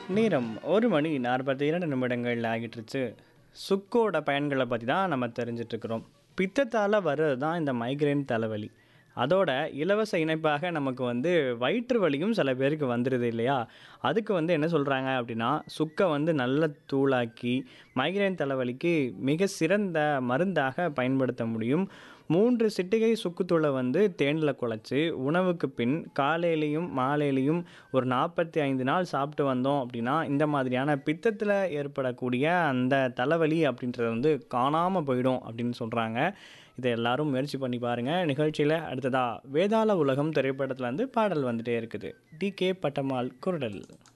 நேரம் ஒரு மணி நாற்பத்தி இரண்டு நிமிடங்கள் ஆகிட்டுருச்சு சுக்கோட பயன்களை பற்றி தான் நம்ம தெரிஞ்சிட்ருக்கிறோம் பித்தத்தால் வர்றது தான் இந்த மைக்ரேன் தலைவலி அதோட இலவச இணைப்பாக நமக்கு வந்து வயிற்று வலியும் சில பேருக்கு வந்துடுது இல்லையா அதுக்கு வந்து என்ன சொல்கிறாங்க அப்படின்னா சுக்கை வந்து நல்ல தூளாக்கி மைக்ரேன் தலைவலிக்கு மிக சிறந்த மருந்தாக பயன்படுத்த முடியும் மூன்று சிட்டிகை சுக்குத்தூளை வந்து தேனில் குழச்சி உணவுக்கு பின் காலையிலையும் மாலையிலையும் ஒரு நாற்பத்தி ஐந்து நாள் சாப்பிட்டு வந்தோம் அப்படின்னா இந்த மாதிரியான பித்தத்தில் ஏற்படக்கூடிய அந்த தலைவலி அப்படின்றது வந்து காணாமல் போயிடும் அப்படின்னு சொல்கிறாங்க இதை எல்லாரும் முயற்சி பண்ணி பாருங்கள் நிகழ்ச்சியில் அடுத்ததாக வேதாள உலகம் திரைப்படத்தில் வந்து பாடல் வந்துட்டே இருக்குது டி கே பட்டம்மாள் குரடல்